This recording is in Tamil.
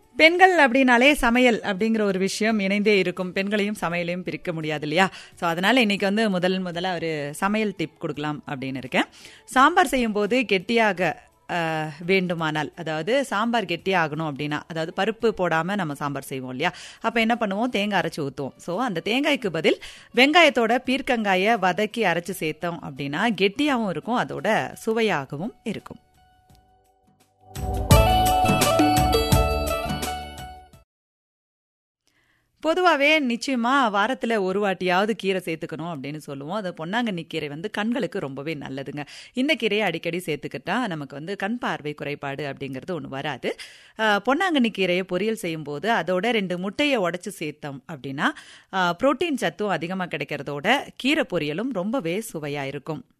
பெண்கள் அப்படின்னாலே சமையல் அப்படிங்கிற ஒரு விஷயம் இணைந்தே இருக்கும் பெண்களையும் சமையலையும் பிரிக்க முடியாது இல்லையா ஸோ அதனால இன்னைக்கு வந்து முதல் முதல்ல ஒரு சமையல் டிப் கொடுக்கலாம் அப்படின்னு இருக்கேன் சாம்பார் செய்யும் போது கெட்டியாக அஹ், வேண்டுமானால் அதாவது சாம்பார் கெட்டியாகணும் அப்படின்னா அதாவது பருப்பு போடாமல் நம்ம சாம்பார் செய்வோம் இல்லையா அப்போ என்ன பண்ணுவோம் தேங்காய் அரைச்சி ஊற்றுவோம் ஸோ அந்த தேங்காய்க்கு பதில் வெங்காயத்தோட பீர்க்கங்காயை வதக்கி அரைச்சி சேர்த்தோம் அப்படின்னா கெட்டியாகவும் இருக்கும் அதோட சுவையாகவும் இருக்கும் பொதுவாகவே நிச்சயமாக வாரத்தில் ஒரு வாட்டியாவது கீரை சேர்த்துக்கணும் அப்படின்னு சொல்லுவோம் அது பொன்னாங்கண்ணி கீரை வந்து கண்களுக்கு ரொம்பவே நல்லதுங்க இந்த கீரையை அடிக்கடி சேர்த்துக்கிட்டா நமக்கு வந்து கண் பார்வை குறைபாடு அப்படிங்கிறது ஒன்று வராது அஹ், பொன்னாங்கண்ணி கீரையை பொரியல் செய்யும்போது அதோட ரெண்டு முட்டையை உடச்சி சேர்த்தோம் அப்படின்னா புரோட்டீன் சத்தும் அதிகமாக கிடைக்கிறதோட கீரை பொரியலும் ரொம்பவே சுவையாக இருக்கும்